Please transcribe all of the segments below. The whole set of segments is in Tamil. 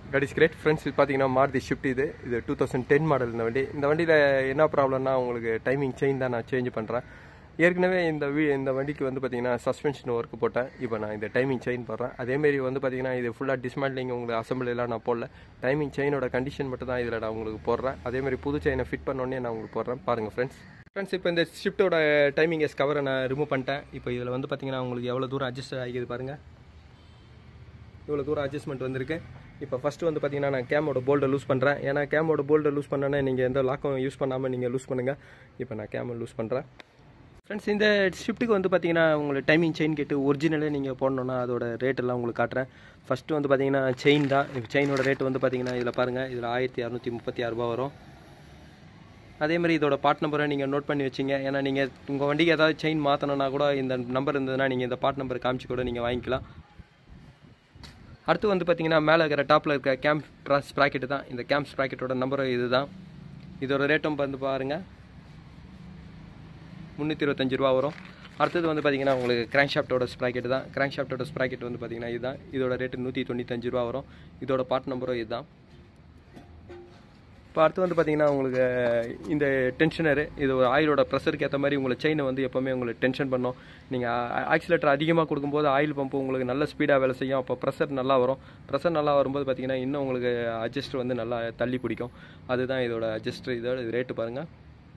கட் இஸ் கிரேட் ஃப்ரெண்ட்ஸ் இது பார்த்தீங்கன்னா மாருதி ஷிஃப்ட் இது இது டூ தௌசண்ட் டென் மாடல் இந்த வண்டி இந்த வண்டியில் என்ன ப்ராப்ளம்னா உங்களுக்கு டைமிங் செயின் தான் நான் சேஞ்ச் பண்ணுறேன் ஏற்கனவே இந்த வீ இந்த வண்டிக்கு வந்து பார்த்தீங்கன்னா சஸ்பென்ஷன் ஒர்க் போட்டேன் இப்போ நான் இந்த டைமிங் செயின் போடுறேன் அதேமாரி வந்து பார்த்தீங்கன்னா இது ஃபுல்லாக டிஸ்மேண்ட்லிங் உங்களுக்கு assembly எல்லாம் நான் போடல டைமிங் செயினோட கண்டிஷன் மட்டும் தான் இதில் நான் உங்களுக்கு போடுறேன் அதேமாதிரி புது செயினை ஃபிட் பண்ணோடனே நான் உங்களுக்கு போடுறேன் பாருங்கள் ஃப்ரெண்ட்ஸ் ஃப்ரெண்ட்ஸ் இப்போ இந்த ஷிஃப்ட்டோட டைமிங் எஸ் கவரை நான் ரிமூவ் பண்ணிட்டேன் இப்போ இதில் வந்து பார்த்தீங்கன்னா உங்களுக்கு எவ்வளோ தூரம் அட்ஜஸ்ட் ஆகிக்குது பாருங்கள் இவ்வளோ தூரம் அட்ஜஸ்ட்மெண்ட் வந்திருக்கு இப்போ ஃபஸ்ட்டு வந்து பார்த்தீங்கன்னா நான் கேமோட போல்டை லூஸ் பண்ணுறேன் ஏன்னா கேமோட போல்டை லூஸ் பண்ணேன்னா நீங்கள் எந்த லாக்கும் யூஸ் பண்ணாமல் நீங்கள் லூஸ் பண்ணுங்கள் இப்போ நான் கேமை லூஸ் பண்ணுறேன் ஃப்ரெண்ட்ஸ் இந்த ஷிஃப்ட்டுக்கு வந்து பார்த்தீங்கன்னா உங்களுக்கு டைமிங் செயின் கேட்டு ஒரிஜினலே நீங்கள் போடணுன்னா அதோட ரேட் எல்லாம் உங்களுக்கு காட்டுறேன் ஃபஸ்ட்டு வந்து பார்த்தீங்கன்னா செயின் தான் இப்போ செயினோட ரேட் வந்து பார்த்தீங்கன்னா இதில் பாருங்கள் இதில் ஆயிரத்தி இரநூத்தி முப்பத்தி ஆறு ரூபா வரும் அதே மாதிரி இதோட பார்ட் நம்பரை நீங்கள் நோட் பண்ணி வச்சிங்க ஏன்னா நீங்கள் உங்கள் வண்டிக்கு ஏதாவது செயின் மாற்றணுன்னா கூட இந்த நம்பர் இருந்ததுன்னா நீங்கள் இந்த பார்ட் நம்பர் காமிச்சு கூட நீங்கள் வாங்கிக்கலாம் அடுத்து வந்து பார்த்தீங்கன்னா மேலே இருக்கிற டாப்பில் இருக்க கேம்ப் ஸ்ப்ராக்கெட்டு தான் இந்த கேம்ப் ஸ்ப்ராக்கெட்டோட நம்பரும் இது தான் இதோட ரேட்டும் வந்து பாருங்கள் முந்நூற்றி இருபத்தஞ்சு ரூபா வரும் அடுத்தது வந்து பார்த்தீங்கன்னா உங்களுக்கு கிராங்க் ஷாப்டோட ஸ்ப்ராக்கெட் தான் கிராங்க் ஷாப்டோட ஸ்ப்ராக்கெட் வந்து பார்த்தீங்கன்னா இதுதான் இதோட ரேட்டு நூற்றி தொண்ணூத்தஞ்சு ரூபா வரும் இதோட பார்ட் நம்பரும் இதுதான் இப்போ அடுத்து வந்து பார்த்தீங்கன்னா உங்களுக்கு இந்த டென்ஷனரு இது ஒரு ஆயிலோட ப்ரெஷருக்கு ஏற்ற மாதிரி உங்களுக்கு செயினை வந்து எப்போவுமே உங்களுக்கு டென்ஷன் பண்ணும் நீங்கள் ஆக்சிலேட்டர் அதிகமாக கொடுக்கும்போது ஆயில் பம்பு உங்களுக்கு நல்ல ஸ்பீடாக வேலை செய்யும் அப்போ ப்ரெஷர் நல்லா வரும் ப்ரெஷர் நல்லா வரும்போது பார்த்தீங்கன்னா இன்னும் உங்களுக்கு அட்ஜஸ்டர் வந்து நல்லா தள்ளி பிடிக்கும் அதுதான் இதோட அட்ஜஸ்டர் இதோட ரேட்டு பாருங்கள்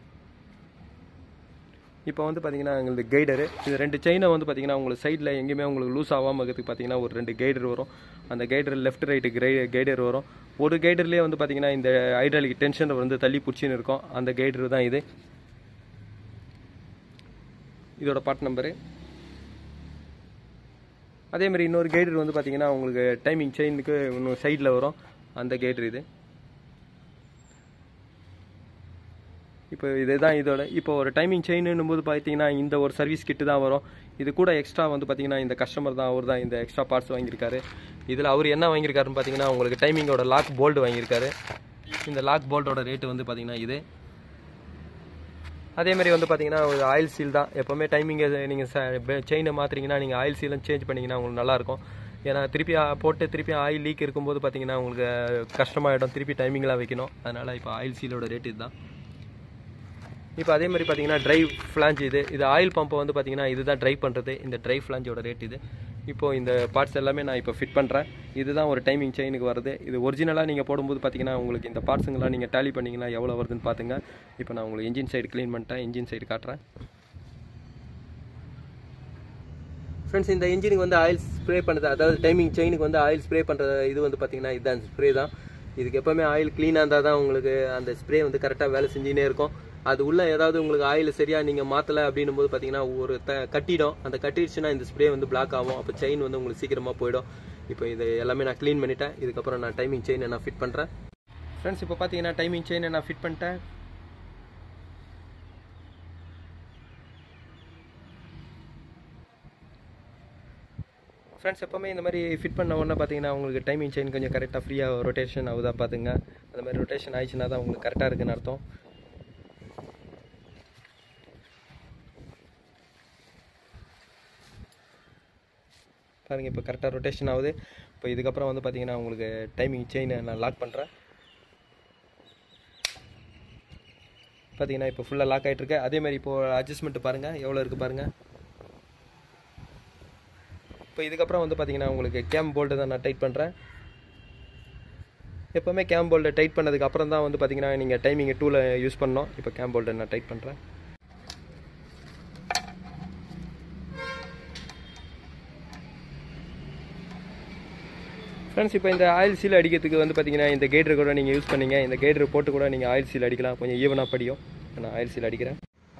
இப்போ வந்து பார்த்தீங்கன்னா எங்களுக்கு கைடரு இது ரெண்டு செயினை வந்து பார்த்தீங்கன்னா உங்களுக்கு சைடில் எங்கேயுமே உங்களுக்கு லூஸ் ஆகாமல் இருக்கிறதுக்கு பார்த்தீங்கன்னா ஒரு ரெண்டு கைடர் வரும் அந்த கைடர் லெஃப்ட் ரைட்டு கிரை கைடர் வரும் ஒரு கைடர்லேயே வந்து பார்த்தீங்கன்னா இந்த ஹைட்ராலிக் டென்ஷன் வந்து தள்ளி பிடிச்சின்னு இருக்கும் அந்த கைடர் தான் இது இதோட பார்ட் நம்பரு அதே மாதிரி இன்னொரு கைடர் வந்து பார்த்தீங்கன்னா உங்களுக்கு டைமிங் செயினுக்கு இன்னும் சைடில் வரும் அந்த கைடர் இது இப்போ இதுதான் இதோட இப்போ ஒரு டைமிங் செயின்னும் போது பார்த்தீங்கன்னா இந்த ஒரு சர்வீஸ் கிட்டு தான் வரும் இது கூட எக்ஸ்ட்ரா வந்து பார்த்தீங்கன்னா இந்த கஸ்டமர் தான் அவர் தான் இந்த எக்ஸ்ட்ரா பார்ட்ஸ் வாங்கியிருக்காரு இதில் அவர் என்ன வாங்கியிருக்காருன்னு பார்த்தீங்கன்னா உங்களுக்கு டைமிங்கோட லாக் போல்டு வாங்கியிருக்காரு இந்த லாக் போல்ட்டோட ரேட்டு வந்து பார்த்தீங்கன்னா இது அதே மாதிரி வந்து பார்த்தீங்கன்னா ஒரு ஆயில் சீல் தான் எப்போவுமே டைமிங்கை நீங்கள் செயினை மாற்றுறீங்கன்னா நீங்கள் ஆயில் சீலும் சேஞ்ச் பண்ணிங்கன்னா உங்களுக்கு நல்லாயிருக்கும் ஏன்னா திருப்பி ஆ- போட்டு திருப்பி ஆயில் லீக் இருக்கும்போது பார்த்தீங்கன்னா உங்களுக்கு கஷ்டமாயிடும் திருப்பி டைமிங்லாம் வைக்கணும் அதனால் இப்போ ஆயில் சீலோட ரேட் இதுதான் இப்போ அதே மாதிரி பார்த்தீங்கன்னா ட்ரைவ் ஃப்ளாஞ்ச் இது இது ஆயில் பம்பை வந்து பார்த்தீங்கன்னா இதுதான் ட்ரைவ் பண்ணுறது இந்த ட்ரைவ் ஃப்ளாஞ்சோட ரேட் இது இப்போ இந்த பார்ட்ஸ் எல்லாமே நான் இப்போ ஃபிட் பண்ணுறேன் இதுதான் ஒரு டைமிங் செயினுக்கு வருது இது ஒரிஜினலாக நீங்கள் போடும்போது பார்த்தீங்கன்னா உங்களுக்கு இந்த பார்ட்ஸுங்கெல்லாம் நீங்கள் டேலி பண்ணிங்கன்னா எவ்வளோ வருதுன்னு பார்த்துங்க இப்போ நான் உங்களுக்கு இன்ஜின் சைடு க்ளீன் பண்ணிட்டேன் இன்ஜின் சைடு காட்டுறேன் ஃப்ரெண்ட்ஸ் இந்த இன்ஜினுக்கு வந்து ஆயில் ஸ்ப்ரே பண்ணுறது அதாவது டைமிங் செயினுக்கு வந்து ஆயில் ஸ்ப்ரே பண்ணுற இது வந்து பார்த்தீங்கன்னா இதுதான் ஸ்ப்ரே தான் இதுக்கு எப்போவுமே ஆயில் க்ளீனாக இருந்தால் தான் உங்களுக்கு அந்த ஸ்ப்ரே வந்து கரெக்டாக வேலை செஞ்சுனே இருக்கும் அது உள்ள ஏதாவது உங்களுக்கு ஆயில் சரியாக நீங்கள் மாற்றலை அப்படின்னும் போது பார்த்தீங்கன்னா ஒரு த கட்டிடும் அந்த கட்டிடுச்சுன்னா இந்த ஸ்ப்ரே வந்து பிளாக் ஆகும் அப்போ செயின் வந்து உங்களுக்கு சீக்கிரமாக போயிடும் இப்போ இது எல்லாமே நான் க்ளீன் பண்ணிட்டேன் இதுக்கப்புறம் நான் டைமிங் செயினை நான் ஃபிட் பண்ணுறேன் ஃப்ரெண்ட்ஸ் இப்போ பார்த்தீங்கன்னா டைமிங் செயினை நான் ஃபிட் பண்ணிட்டேன் ஃப்ரெண்ட்ஸ் எப்போவுமே இந்த மாதிரி ஃபிட் பண்ண உடனே பார்த்தீங்கன்னா உங்களுக்கு டைமிங் செயின் கொஞ்சம் கரெக்டாக ஃப்ரீயாக ரொட்டேஷன் ஆகுதா பார்த்துங்க அந்த மாதிரி ரொட்டேஷன் ஆயிடுச்சுன்னா தான் உங்களுக்கு கரெக்டாக இருக்குன்னு அர்த்தம் பாருங்க இப்போ கரெக்டாக ரொட்டேஷன் ஆகுது இப்போ இதுக்கப்புறம் வந்து பார்த்தீங்கன்னா உங்களுக்கு டைமிங் செயினை நான் லாக் பண்ணுறேன் பார்த்தீங்கன்னா இப்போ ஃபுல்லாக லாக் ஆகிட்டு இருக்கு அதே மாதிரி இப்போ அட்ஜஸ்ட்மெண்ட் பாருங்கள் எவ்வளோ இருக்குது பாருங்கள் இப்போ இதுக்கப்புறம் வந்து பார்த்தீங்கன்னா உங்களுக்கு கேம் போல்ட்டு தான் நான் டைட் பண்ணுறேன் எப்போவுமே கேம் போல்ட்டை டைட் பண்ணதுக்கு அப்புறம் தான் வந்து பார்த்தீங்கன்னா நீங்கள் டைமிங் டூவில் யூஸ் பண்ணணும் இப்போ கேம் போல்ட்டை நான் டைட் பண்ணுறேன் ஃப்ரெண்ட்ஸ் இப்போ இந்த ஆயில் சீல் அடிக்கிறதுக்கு வந்து பார்த்தீங்கன்னா இந்த கைடர் கூட நீங்கள் யூஸ் பண்ணீங்க இந்த கைடர் போட்டு கூட நீங்கள் ஆயில் சீல் அடிக்கலாம் கொஞ்சம் ஈவனாக படியும் நான் ஆயில் சீல் அடிக்கிறேன்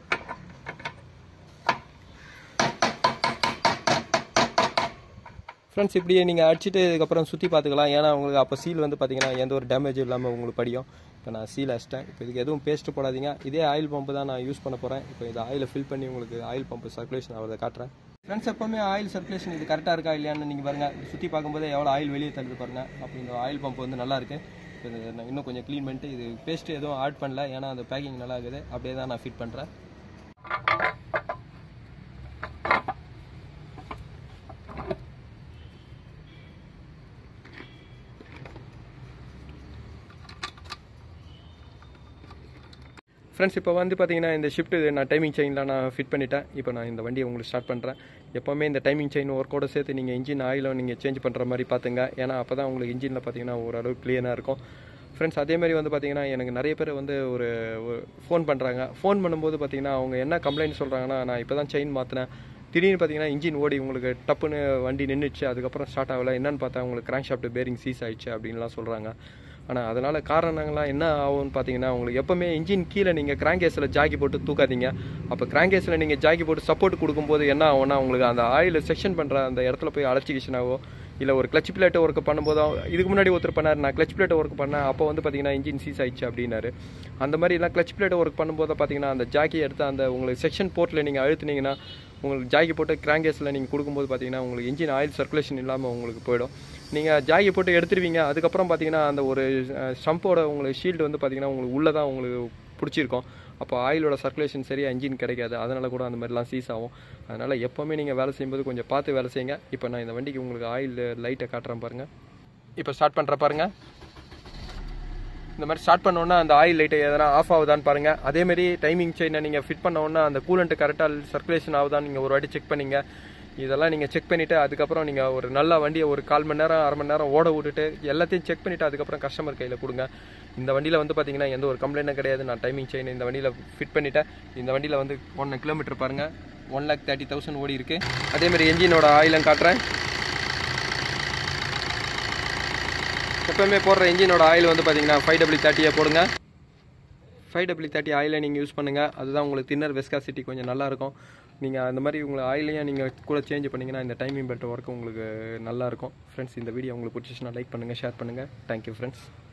ஃப்ரெண்ட்ஸ் இப்படியே நீங்கள் அடிச்சுட்டு இதுக்கப்புறம் சுற்றி பார்த்துக்கலாம் ஏன்னா உங்களுக்கு அப்போ சீல் வந்து பார்த்தீங்கன்னா எந்த ஒரு டேமேஜும் இல்லாமல் உங்களுக்கு படியும் இப்போ நான் சீல் அடிச்சிட்டேன் இப்போ இதுக்கு எதுவும் பேஸ்ட்டு போடாதீங்க இதே ஆயில் பம்பு தான் நான் யூஸ் பண்ண போகிறேன் இப்போ இந்த ஆயிலை ஃபில் பண்ணி உங்களுக்கு ஆயில் பம்பு சர்க்குலேஷன் ஆகிறத காட்டுறேன் ஃப்ரெண்ட்ஸ் எப்போவுமே ஆயில் சர்க்குலேஷன் இது கரெக்டாக இருக்கா இல்லையான்னு நீங்கள் பாருங்கள் சுற்றி பார்க்கும்போது எவ்வளோ ஆயில் வெளியே தள்ளுது பாருங்கள் அப்போ இந்த ஆயில் பம்ப் வந்து நல்லா இருக்கு இப்போ இது நான் இன்னும் கொஞ்சம் க்ளீன் பண்ணிட்டு இது பேஸ்ட்டு எதுவும் ஆட் பண்ணல ஏன்னா அந்த பேக்கிங் நல்லா இருக்குது அப்படியே தான் நான் ஃபிட் பண்ணுறேன் ஃப்ரெண்ட்ஸ் இப்போ வந்து பார்த்தீங்கன்னா இந்த ஷிஃப்ட் நான் டைமிங் செயினில் நான் ஃபிட் பண்ணிட்டேன் இப்போ நான் இந்த வண்டியை உங்களுக்கு ஸ்டார்ட் பண்ணுறேன் எப்போவுமே இந்த டைமிங் செயின் ஒர்க்கோட சேர்த்து நீங்கள் இன்ஜின் ஆயிலும் நீங்கள் சேஞ்ச் பண்ணுற மாதிரி பார்த்துங்க ஏன்னா அப்போ தான் உங்களுக்கு இன்ஜினில் பார்த்தீங்கன்னா ஓரளவு க்ளியராக இருக்கும் ஃப்ரெண்ட்ஸ் அதே மாதிரி வந்து பார்த்தீங்கன்னா எனக்கு நிறைய பேர் வந்து ஒரு ஃபோன் பண்ணுறாங்க ஃபோன் பண்ணும்போது பார்த்தீங்கன்னா அவங்க என்ன கம்ப்ளைண்ட் சொல்கிறாங்கன்னா நான் இப்போ தான் செயின் மாற்றினேன் திடீர்னு பார்த்தீங்கன்னா இன்ஜின் ஓடி உங்களுக்கு டப்புன்னு வண்டி நின்றுச்சு அதுக்கப்புறம் ஸ்டார்ட் ஆகல என்னன்னு பார்த்தா உங்களுக்கு கிராங்க் ஷாஃப்ட் பேரிங் சீஸ் ஆயிடுச்சு அப்படின்லாம் சொல்கிறாங்க ஆனால் அதனால் காரணங்கள்லாம் என்ன ஆகும்னு பார்த்தீங்கன்னா உங்களுக்கு எப்போவுமே இன்ஜின் கீழே நீங்கள் கிராங்கேஸில் ஜாக்கி போட்டு தூக்காதீங்க அப்போ கிராங்கேஸில் நீங்கள் ஜாக்கி போட்டு சப்போர்ட் கொடுக்கும்போது என்ன ஆகும்னா உங்களுக்கு அந்த ஆயில் செக்ஷன் பண்ணுற அந்த இடத்துல போய் அலச்சிக்கிச்சுனாவோ இல்லை ஒரு கிளச் பிளேட் ஒர்க் பண்ணும்போது இதுக்கு முன்னாடி ஒருத்தர் பண்ணார் நான் கிளச் பிளேட் ஒர்க் பண்ணேன் அப்போ வந்து பார்த்தீங்கன்னா இன்ஜின் சீஸ் ஆயிடுச்சு அப்படின்னாரு அந்த மாதிரி எல்லாம் கிளச் பிளேட் ஒர்க் பண்ணும்போது பார்த்தீங்கன்னா அந்த ஜாக்கி எடுத்து அந்த உங்களுக்கு செக்ஷன் போர்ட்டில் நீங்கள் அழுத்துனீங்கன்னா உங்களுக்கு ஜாக்கி போட்டு கிராங்கேஸில் நீங்கள் கொடுக்கும்போது பார்த்தீங்கன்னா உங்களுக்கு இன்ஜின் ஆயில் சர்க்குலேஷன் இல்லாமல் உங்களுக்கு போயிடும் நீங்கள் ஜாக்கி போட்டு எடுத்துருவீங்க அதுக்கப்புறம் பார்த்தீங்கன்னா அந்த ஒரு ஸ்டம்போட உங்களுக்கு ஷீல்டு வந்து பார்த்தீங்கன்னா உங்களுக்கு உள்ளே தான் உங்களுக்கு பிடிச்சிருக்கும் அப்போ ஆயிலோட சர்க்குலேஷன் சரியாக இன்ஜின் கிடைக்காது அதனால கூட அந்த மாதிரிலாம் சீஸ் ஆகும் அதனால் எப்போவுமே நீங்கள் வேலை செய்யும்போது கொஞ்சம் பார்த்து வேலை செய்யுங்க இப்போ நான் இந்த வண்டிக்கு உங்களுக்கு ஆயில் லைட்டை காட்டுறேன் பாருங்கள் இப்போ ஸ்டார்ட் பண்ணுற பாருங்கள் இந்த மாதிரி ஸ்டார்ட் பண்ணோன்னா அந்த ஆயில் லைட்டை எதனா ஆஃப் ஆகுதான்னு பாருங்கள் அதேமாரி டைமிங் செயினை நீங்கள் ஃபிட் பண்ணோன்னா அந்த கூலண்ட்டு கரெக்டாக சர்க்குலேஷன் ஆகுதான்னு நீங்கள் ஒரு வாட்டி செக் பண்ணிங்க இதெல்லாம் நீங்கள் செக் பண்ணிவிட்டு அதுக்கப்புறம் நீங்கள் ஒரு நல்ல வண்டியை ஒரு கால் மணி நேரம் அரை மணி நேரம் ஓட விட்டுட்டு எல்லாத்தையும் செக் பண்ணிவிட்டு அதுக்கப்புறம் கஸ்டமர் கையில் கொடுங்க இந்த வண்டியில் வந்து பார்த்தீங்கன்னா எந்த ஒரு கம்ப்ளைண்ட்டும் கிடையாது நான் டைமிங் செயின் இந்த வண்டியில் ஃபிட் பண்ணிட்டேன் இந்த வண்டியில் வந்து ஒன் கிலோமீட்டர் பாருங்கள் ஒன் லேக் தேர்ட்டி தௌசண்ட் ஓடி இருக்குது அதேமாதிரி என்ஜினோட ஆயிலும் காட்டுறேன் எப்பவுமே போடுற இன்ஜினோட ஆயில் வந்து பார்த்தீங்கன்னா ஃபைவ் டபிள்யூ தேர்ட்டியை போடுங்க ஃபைவ் டபிள்யூ தேர்ட்டி ஆயிலை நீங்கள் யூஸ் பண்ணுங்கள் அதுதான் உங்களுக்கு தின்னர் வெஸ்காசிட்டி கொஞ்சம் நல்லாயிருக்கும் நீங்கள் அந்த மாதிரி உங்களை ஆயிலையும் நீங்கள் கூட சேஞ்ச் பண்ணிங்கன்னா இந்த டைமிங் பெல்ட் ஒர்க் உங்களுக்கு நல்லாயிருக்கும் ஃப்ரெண்ட்ஸ் இந்த வீடியோ உங்களுக்கு பிடிச்சிச்சுன்னா லைக் பண்ணுங்கள் ஷேர் பண்ணுங்கள் தேங்க்யூ ஃப்ரெண்ட்ஸ்